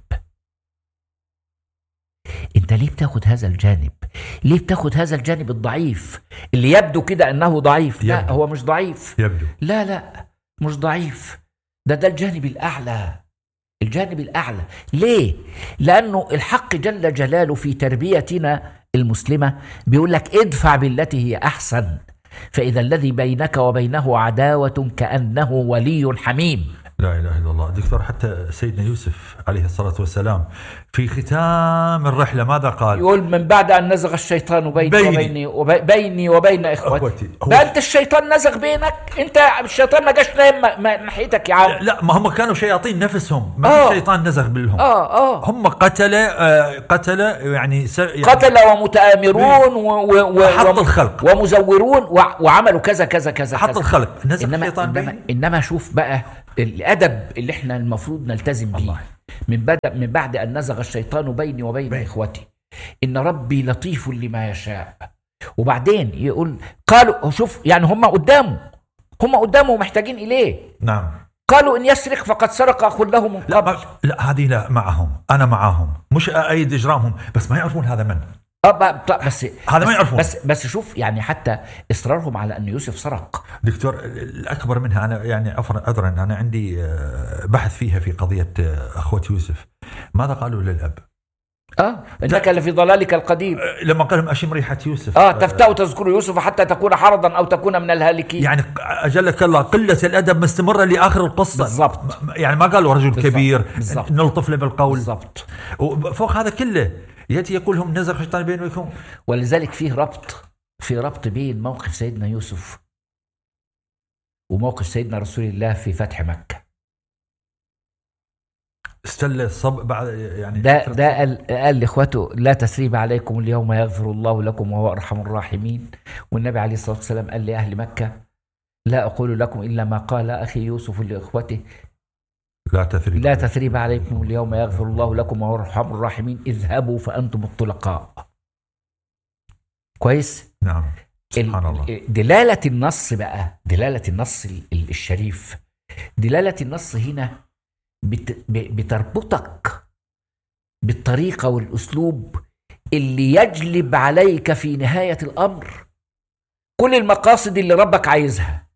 انت ليه بتاخد هذا الجانب ليه بتاخد هذا الجانب الضعيف اللي يبدو كده انه ضعيف لا يبدو. هو مش ضعيف يبدو لا لا مش ضعيف ده ده الجانب الأعلى الجانب الأعلى ليه؟ لأنه الحق جل جلاله في تربيتنا المسلمة بيقول لك ادفع بالتي هي أحسن فإذا الذي بينك وبينه عداوة كأنه ولي حميم لا اله الا الله دكتور حتى سيدنا يوسف عليه الصلاه والسلام في ختام الرحله ماذا قال؟ يقول من بعد أن نزغ الشيطان بيني بيني. وبيني وبي بيني وبين إخوتي أخوتي. هو- ده أنت الشيطان نزغ بينك أنت الشيطان ما جاش نايم ما- ما- ناحيتك يا عم لا ما هم كانوا شياطين نفسهم ما آه. في شيطان نزغ بالهم آه آه هم قتله آه قتله يعني, س... يعني قتل ومتآمرون و و و حط وم- الخلق. ومزورون و- وعملوا كذا كذا كذا حط كذا. الخلق نزغ انما الشيطان انما, بيني إنما شوف بقى الادب اللي احنا المفروض نلتزم به الله. من بدا من بعد ان نزغ الشيطان بيني وبين بين. اخوتي ان ربي لطيف لما يشاء وبعدين يقول قالوا شوف يعني هم قدامه هم قدامه ومحتاجين اليه نعم قالوا ان يسرق فقد سرق اخ له من لا قبل ما... لا هذه لا معهم انا معاهم مش ايد اجرامهم بس ما يعرفون هذا من اه بقى- بقى- بس هذا ما بس- يعرفون. بس بس شوف يعني حتى اصرارهم على ان يوسف سرق دكتور الاكبر منها انا يعني عفوا عذرا انا عندي آه، بحث فيها في قضيه آه، اخوه يوسف ماذا قالوا للاب؟ اه انك لفي ضلالك القديم آه، لما قال لهم اشم ريحه يوسف اه تفتأ تذكر يوسف حتى تكون حرضا او تكون من الهالكين يعني اجلك الله قله الادب مستمره لاخر القصه بالضبط. م- يعني ما قالوا رجل بالضبط. كبير بالضبط. نلطف له بالقول بالضبط وفوق هذا كله ياتي يقول لهم نزغ الشيطان بينكم ولذلك فيه ربط في ربط بين موقف سيدنا يوسف وموقف سيدنا رسول الله في فتح مكة استل الصب بعد يعني ده ده قال, قال لاخوته لا تثريب عليكم اليوم يغفر الله لكم وهو ارحم الراحمين والنبي عليه الصلاه والسلام قال لاهل مكه لا اقول لكم الا ما قال اخي يوسف لاخوته لا تثريب لا تثريب عليكم اليوم يغفر الله لكم وهو ارحم الراحمين اذهبوا فانتم الطلقاء كويس نعم ال- سبحان الله دلالة النص بقى دلالة النص ال- ال- الشريف دلالة النص هنا بت- ب- بتربطك بالطريقة والأسلوب اللي يجلب عليك في نهاية الأمر كل المقاصد اللي ربك عايزها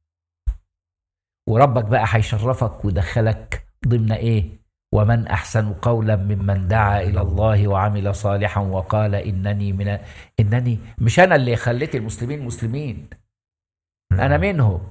وربك بقى هيشرفك ويدخلك ضمن ايه ومن احسن قولا ممن دعا الى الله وعمل صالحا وقال انني من انني مش انا اللي خليت المسلمين مسلمين انا منهم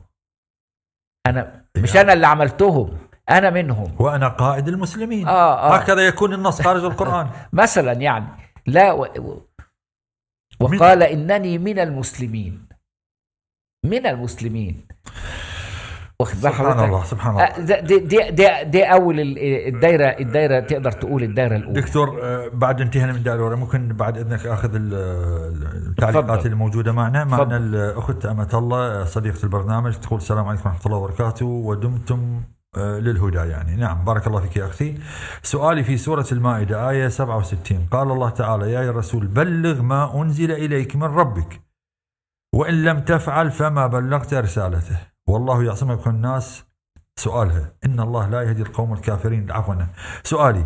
انا مش انا اللي عملتهم انا منهم وانا قائد المسلمين اه اه هكذا يكون النص خارج القران مثلا يعني لا و... و- وقال انني من المسلمين من المسلمين واخد بال سبحان حضرتك؟ الله سبحان الله آه، ده- دي دي دي, دي اول ال- الدايره الدايره تقدر تقول الدايره الاولى دكتور آه، بعد انتهينا من دائرة الورى ممكن بعد اذنك اخذ ال- التعليقات تفضل. الموجوده معنا تفضل. معنا الاخت امه الله صديقه البرنامج تقول السلام عليكم ورحمه الله وبركاته ودمتم آه، للهدى يعني نعم بارك الله فيك يا اختي سؤالي في سوره المائده ايه 67 قال الله تعالى يا الرسول بلغ ما انزل اليك من ربك وان لم تفعل فما بلغت رسالته والله يعصمك من الناس سؤالها ان الله لا يهدي القوم الكافرين عفوا سؤالي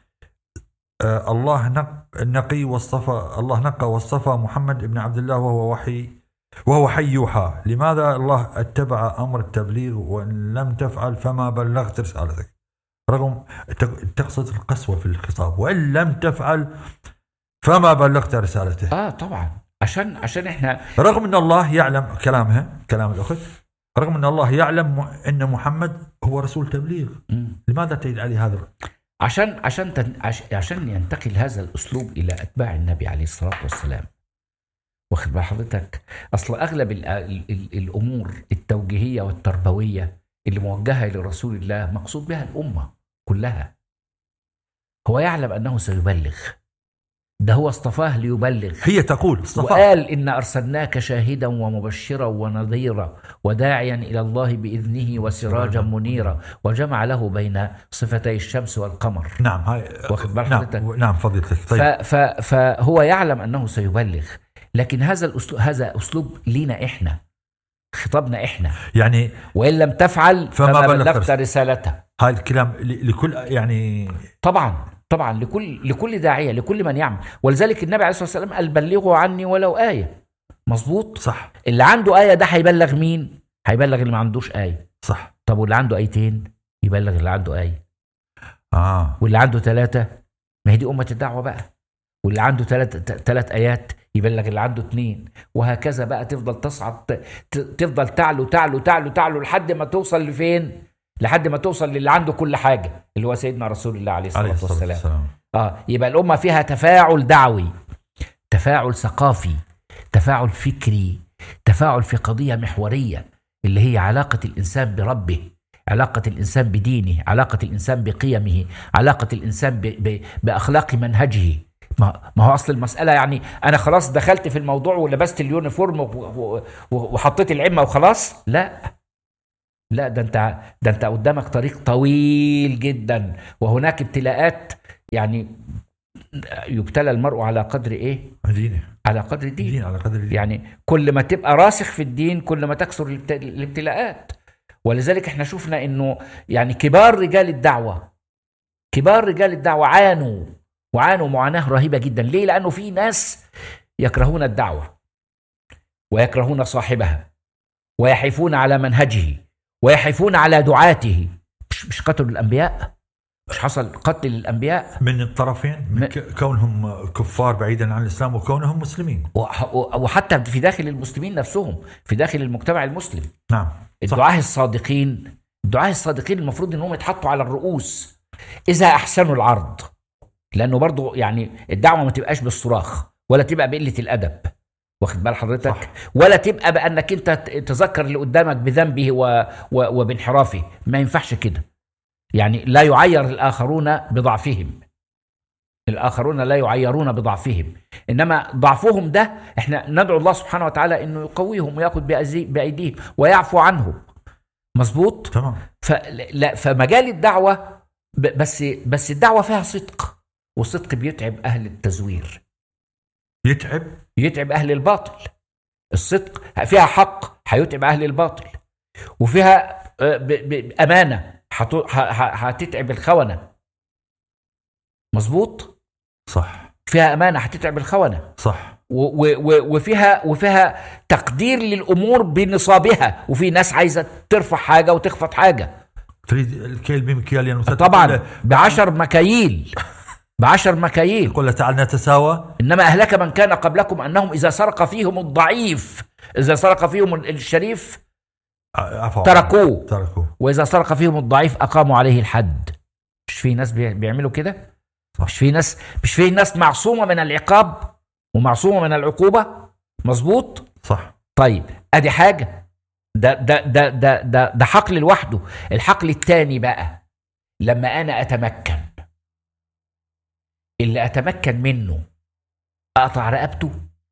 آه، الله نق نقي واصطفى الله نقى واصطفى محمد بن عبد الله وهو وحي وهو حي يوحى لماذا الله اتبع امر التبليغ وان لم تفعل فما بلغت رسالتك رغم تق- تقصد القسوه في الخطاب وان لم تفعل فما بلغت رسالته اه طبعا عشان عشان احنا رغم ان الله يعلم كلامها كلام الاخت رغم ان الله يعلم ان محمد هو رسول تبليغ مم. لماذا تعيد علي هذا عشان عشان تن... عش... عشان ينتقل هذا الاسلوب الى اتباع النبي عليه الصلاه والسلام واخد بال حضرتك اصل اغلب ال... ال... ال... الامور التوجيهيه والتربويه اللي موجهه لرسول الله مقصود بها الامه كلها هو يعلم انه سيبلغ ده هو اصطفاه ليبلغ هي تقول اصطفى وقال إن أرسلناك شاهدا ومبشرا ونذيرا وداعيا إلى الله بإذنه وسراجا منيرا وجمع له بين صفتي الشمس والقمر نعم هاي واخد بال نعم حضرتك؟ نعم فضيلتك ف طيب ف فهو يعلم أنه سيبلغ لكن هذا الأسلوب هذا أسلوب لينا إحنا خطابنا إحنا يعني وإن لم تفعل فما فما بلغت بلغت رسالة. رسالته هاي الكلام ل- لكل يعني طبعا طبعا لكل لكل داعية لكل من يعمل ولذلك النبي عليه الصلاة والسلام قال بلغوا عني ولو آية مظبوط صح اللي عنده آية ده هيبلغ مين؟ هيبلغ اللي ما عندوش آية صح طب واللي عنده آيتين يبلغ اللي عنده آية اه واللي عنده ثلاثة ما هي دي أمة الدعوة بقى واللي عنده ثلاث ثلاث آيات يبلغ اللي عنده اثنين وهكذا بقى تفضل تصعد ت- ت- تفضل تعلو تعلو تعلو تعلو لحد ما توصل لفين؟ لحد ما توصل للي عنده كل حاجة اللي هو سيدنا رسول الله عليه عليه الصلاة الصلاه والسلام والسلام اه يبقى الامه فيها تفاعل دعوي تفاعل ثقافي تفاعل فكري تفاعل في قضيه محوريه اللي هي علاقه الانسان بربه علاقة الإنسان بدينه علاقة الإنسان بقيمه علاقة الإنسان ب ب بأخلاق منهجه ما ما هو أصل المسألة يعني أنا خلاص دخلت في الموضوع ولبست اليونيفورم و- و- و- وحطيت العمة وخلاص لا لا ده انت ده انت قدامك طريق طويل جدا وهناك ابتلاءات يعني يبتلى المرء على قدر ايه؟ دينه على قدر الدين دين على قدر الدين يعني كل ما تبقى راسخ في الدين كل ما تكثر الابت- الابتلاءات ولذلك احنا شفنا انه يعني كبار رجال الدعوه كبار رجال الدعوه عانوا وعانوا معاناه رهيبه جدا ليه؟ لانه في ناس يكرهون الدعوه ويكرهون صاحبها ويحيفون على منهجه ويحيفون على دعاته مش مش قتلوا الانبياء مش حصل قتل للانبياء من الطرفين من م- ك- كونهم كفار بعيدا عن الاسلام وكونهم مسلمين وح- وحتى في داخل المسلمين نفسهم في داخل المجتمع المسلم نعم صح. الدعاة الصادقين الدعاة الصادقين المفروض انهم يتحطوا على الرؤوس اذا احسنوا العرض لانه برضو يعني الدعوه ما تبقاش بالصراخ ولا تبقى بقله الادب واخد بال حضرتك صح. ولا تبقى بانك انت ت- تذكر اللي قدامك بذنبه و... و... وبانحرافه ما ينفعش كده يعني لا يعير الاخرون بضعفهم الاخرون لا يعيرون بضعفهم انما ضعفهم ده احنا ندعو الله سبحانه وتعالى انه يقويهم وياخذ بأزي- بايديهم ويعفو عنهم مظبوط تمام فلا فمجال الدعوه ب- بس بس الدعوه فيها صدق والصدق بيتعب اهل التزوير يتعب يتعب اهل الباطل الصدق فيها حق هيتعب اهل الباطل وفيها آه، ب- ب- امانه هتو- ه- ه- هتتعب الخونه مظبوط صح فيها امانه هتتعب الخونه صح و- و- و- وفيها وفيها تقدير للامور بنصابها وفي ناس عايزه ترفع حاجه وتخفض حاجه تريد الكيل بمكيال يعني مثلا طبعا تقول له- بعشر مكاييل بعشر مكاييل تقول له تعال نتساوى انما اهلك من كان قبلكم انهم اذا سرق فيهم الضعيف اذا سرق فيهم الشريف ع- عفوا تركوه تركوه واذا سرق فيهم الضعيف اقاموا عليه الحد مش في ناس بي- بيعملوا كده صح. مش في ناس مش في ناس معصومه من العقاب ومعصومه من العقوبه مظبوط صح طيب ادي حاجه ده ده ده ده ده, ده حقل لوحده الحقل الثاني بقى لما انا اتمكن اللي اتمكن منه اقطع رقبته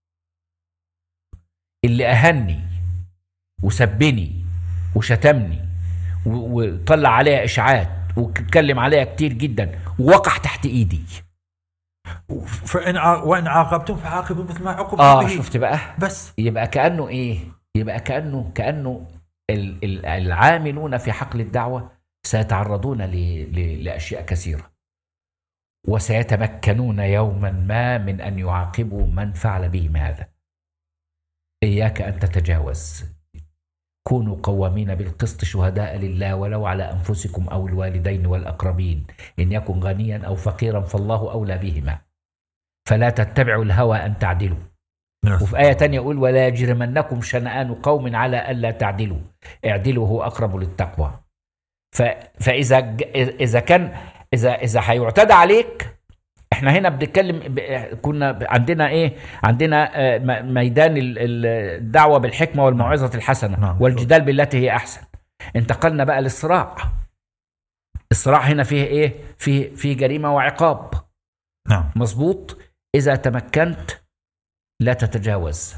اللي اهني وسبني وشتمني و- وطلع عليها اشاعات واتكلم عليها كتير جدا ووقع تحت ايدي فإن ع... وإن عاقبتم فعاقبوا مثل ما عوقبتم اه به شفت بقى بس يبقى كانه ايه يبقى كانه كانه ال- ال- العاملون في حقل الدعوه سيتعرضون ل- ل- لاشياء كثيره وسيتمكنون يوما ما من ان يعاقبوا من فعل بهم هذا اياك ان تتجاوز كونوا قوامين بالقسط شهداء لله ولو على انفسكم او الوالدين والاقربين ان يكن غنيا او فقيرا فالله اولى بهما فلا تتبعوا الهوى ان تعدلوا وفي آية تانية يقول ولا يجرمنكم شنآن قوم على ألا تعدلوا اعدلوا هو أقرب للتقوى ف... فإذا ج... إذا كان إذا إذا هيعتدى عليك احنا هنا بنتكلم ب... كنا ب- عندنا ايه عندنا آه، م- ميدان ال- ال- الدعوة بالحكمة والموعظة الحسنة نعم. والجدال بالتي هي أحسن انتقلنا بقى للصراع الصراع هنا فيه ايه فيه فيه جريمة وعقاب نعم مظبوط إذا تمكنت لا تتجاوز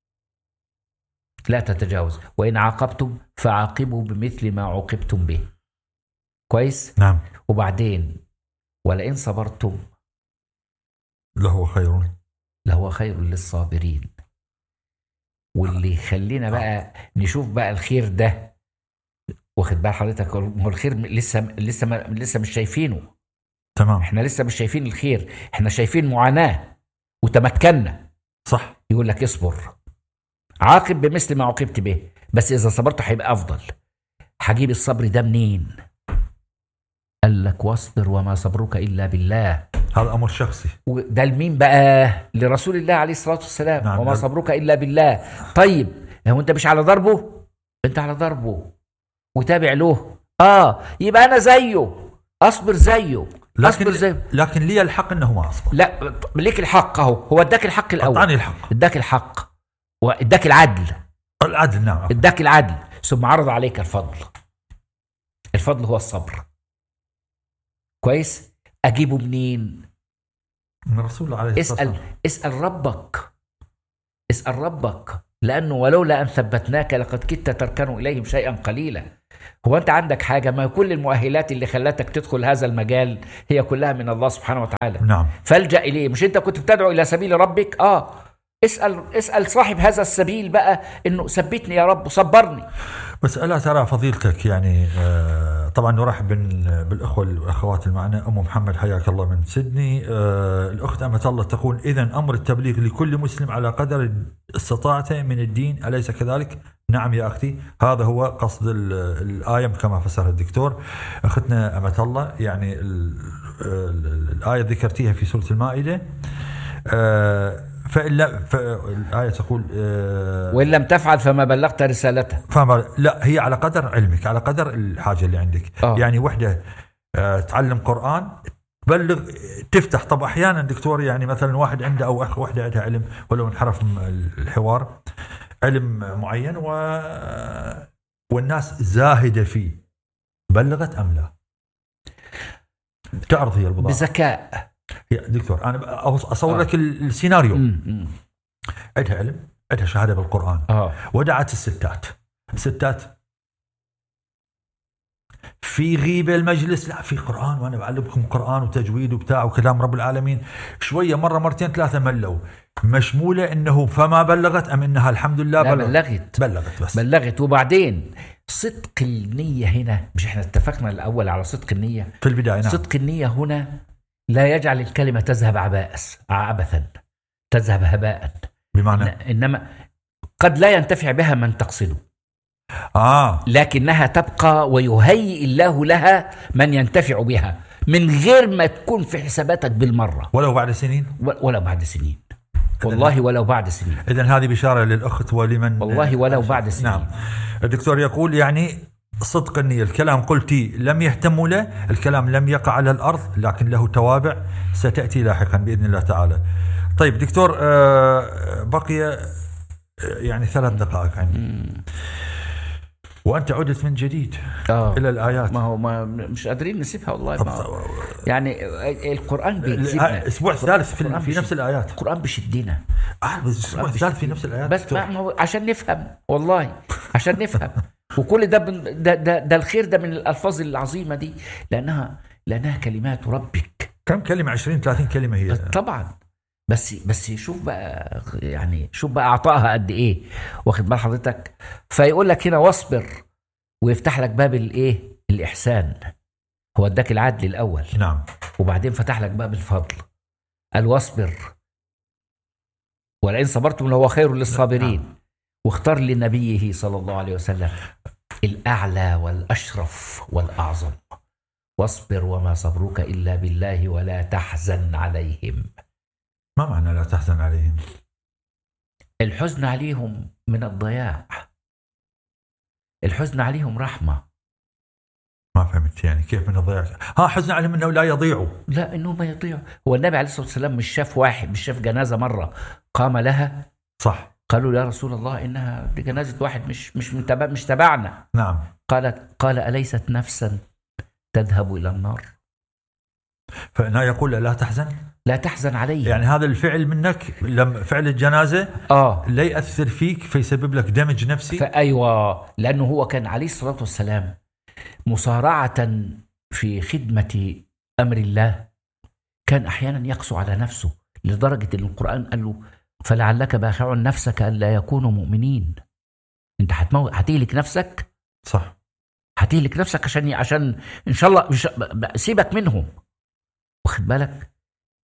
لا تتجاوز وإن عاقبتم فعاقبوا بمثل ما عوقبتم به كويس نعم وبعدين ولئن صبرتم لهو خير لهو خير للصابرين واللي يخلينا بقى نشوف بقى الخير ده واخد بال حضرتك هو الخير لسه لسه ما لسه مش شايفينه تمام احنا لسه مش شايفين الخير احنا شايفين معاناة وتمكنا صح يقول لك اصبر عاقب بمثل ما عوقبت به بس اذا صبرت هيبقى افضل هجيب الصبر ده منين قال لك واصبر وما صبرك الا بالله هذا امر شخصي وده لمين بقى لرسول الله عليه الصلاه والسلام نعم. وما صبرك الا بالله طيب هو انت مش على ضربه انت على ضربه وتابع له اه يبقى انا زيه اصبر زيه اصبر لكن زيه لكن لي الحق انه ما اصبر لا ليك الحق اهو هو اداك الحق الاول اعطاني الحق اداك الحق واداك العدل العدل نعم اداك العدل ثم عرض عليك الفضل الفضل هو الصبر كويس اجيبه منين من رسول الله عليه الصلاه اسال والسلام اسال ربك اسال ربك لانه ولولا ان ثبتناك لقد كدت تركن اليهم شيئا قليلا هو انت عندك حاجه ما كل المؤهلات اللي خلتك تدخل هذا المجال هي كلها من الله سبحانه وتعالى نعم فالجا اليه مش انت كنت بتدعو الى سبيل ربك اه اسال اسال صاحب هذا السبيل بقى انه ثبتني يا رب وصبرني بس الا ترى فضيلتك يعني آه، طبعا نرحب بال- بالاخوه والاخوات اللي معنا ام محمد حياك الله من سيدني آه، الاخت امه الله تقول اذا امر التبليغ لكل مسلم على قدر استطاعته من الدين اليس كذلك؟ نعم يا اختي هذا هو قصد ال- الايه كما فسرها الدكتور اختنا امه الله يعني ال- ال- الايه ذكرتيها في سوره المائده آه، فإلا فالآية تقول آه، وان لم تفعل فما بلغت رسالته فاهم لا هي على قدر علمك على قدر الحاجه اللي عندك آه. يعني وحده آه، تعلم قران تبلغ تفتح طب احيانا دكتور يعني مثلا واحد عنده او اخ وحده عندها علم ولو انحرف من الحوار علم معين و والناس زاهده فيه بلغت ام لا؟ تعرض هي البضاعه بذكاء هي دكتور انا أص- اصور آه. لك ال- السيناريو مم، مم. عندها علم عندها شهاده بالقران اه ودعت الستات الستات في غيبة المجلس لا في قرآن وأنا بعلمكم قرآن وتجويد وبتاع وكلام رب العالمين شوية مرة مرتين ثلاثة ملوا مشموله انه فما بلغت ام انها الحمد لله لا بلغت بلغت بلغت بس بلغت وبعدين صدق النية هنا مش احنا اتفقنا الأول على صدق النية في البدايه نعم صدق النية هنا لا يجعل الكلمة تذهب عبائس عبثا تذهب هباء بمعنى إن- إنما قد لا ينتفع بها من تقصده اه لكنها تبقى ويهيئ الله لها من ينتفع بها من غير ما تكون في حساباتك بالمرة ولو بعد سنين و- ولو بعد سنين والله ولو بعد سنين اذا هذه بشاره للاخت ولمن والله ولو بعد سنين نعم الدكتور يقول يعني صدق النية الكلام قلتي لم يهتموا له الكلام لم يقع على الأرض لكن له توابع ستأتي لاحقا بإذن الله تعالى طيب دكتور آه، بقي آه، يعني ثلاث دقائق عندي وأنت عدت من جديد آه. إلى الآيات ما هو ما مش قادرين نسيبها والله طب ما هو يعني القرآن بيجذبنا الأسبوع الثالث في, القرآن في نفس بيشد- الآيات القرآن بيشدنا آه بس الأسبوع الثالث في نفس الآيات بس دكتور. ما ما هو عشان نفهم والله عشان نفهم وكل ده بن- ده, ده ده الخير ده من الالفاظ العظيمه دي لانها لانها كلمات ربك كم كلمة 20 30 كلمة هي طبعا بس بس شوف بقى يعني شوف بقى عطائها قد ايه واخد بال حضرتك فيقول لك هنا واصبر ويفتح لك باب الايه الاحسان هو اداك العدل الاول نعم وبعدين فتح لك باب الفضل قال واصبر ولئن صبرتم لهو خير للصابرين واختار لنبيه صلى الله عليه وسلم الأعلى والأشرف والأعظم واصبر وما صبرك إلا بالله ولا تحزن عليهم ما معنى لا تحزن عليهم الحزن عليهم من الضياع الحزن عليهم رحمة ما فهمت يعني كيف من الضياع ها حزن عليهم انه لا يضيعوا لا انهم ما يضيعوا هو النبي عليه الصلاة والسلام مش شاف واحد مش شاف جنازة مرة قام لها صح قالوا يا رسول الله انها دي جنازه واحد مش مش من تبع مش تبعنا نعم قالت قال اليست نفسا تذهب الى النار فهنا يقول لا تحزن لا تحزن عليه يعني هذا الفعل منك لما فعل الجنازة اه لا يأثر فيك فيسبب لك دمج نفسي فايوه لانه هو كان عليه الصلاه والسلام مصارعه في خدمه امر الله كان احيانا يقسو على نفسه لدرجه ان القران قال له فلعلك باخع نفسك الا يكونوا مؤمنين انت هتموت هتهلك نفسك صح هتهلك نفسك عشان عشان ان شاء الله مش ب- سيبك منهم واخد بالك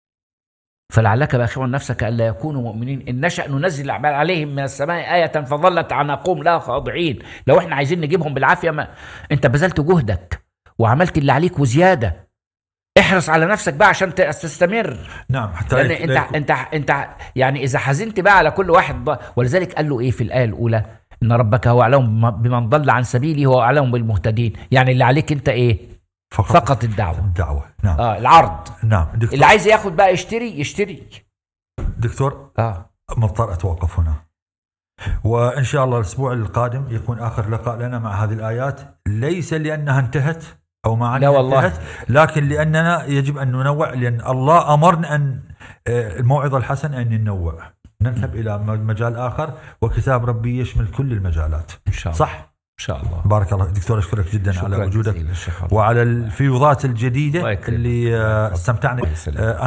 فلعلك باخع نفسك الا يكونوا مؤمنين ان نشا ننزل عليهم من السماء ايه فظلت عناقهم لها خاضعين لو احنا عايزين نجيبهم بالعافيه ما انت بذلت جهدك وعملت اللي عليك وزياده احرص على نفسك بقى عشان ت- تستمر نعم حتى لان لا- انت لا يكون- انت انت يعني اذا حزنت بقى على كل واحد ض... ولذلك قال له ايه في الايه الاولى ان ربك هو اعلم بم- بمن ضل عن سبيله وهو اعلم بالمهتدين يعني اللي عليك انت ايه فقط, فقط الدعوه الدعوة نعم اه العرض نعم دكتور اللي عايز ياخد بقى يشتري يشتري دكتور اه مضطر اتوقف هنا وان شاء الله الاسبوع القادم يكون اخر لقاء لنا مع هذه الايات ليس لانها انتهت او مع لا انها والله. انتهت لكن لاننا يجب ان ننوع لان الله امرنا ان آه، الموعظه الحسنه ان ننوع نذهب الى م- مجال اخر وكتاب ربي يشمل كل المجالات ان شاء الله صح ان شاء الله بارك الله دكتور اشكرك جدا على شكراً وجودك جزيلاً، شيخ عبد. وعلى الفيوضات الجديده الله يكرمك. اللي آه، استمتعنا الله يسلمك. آه،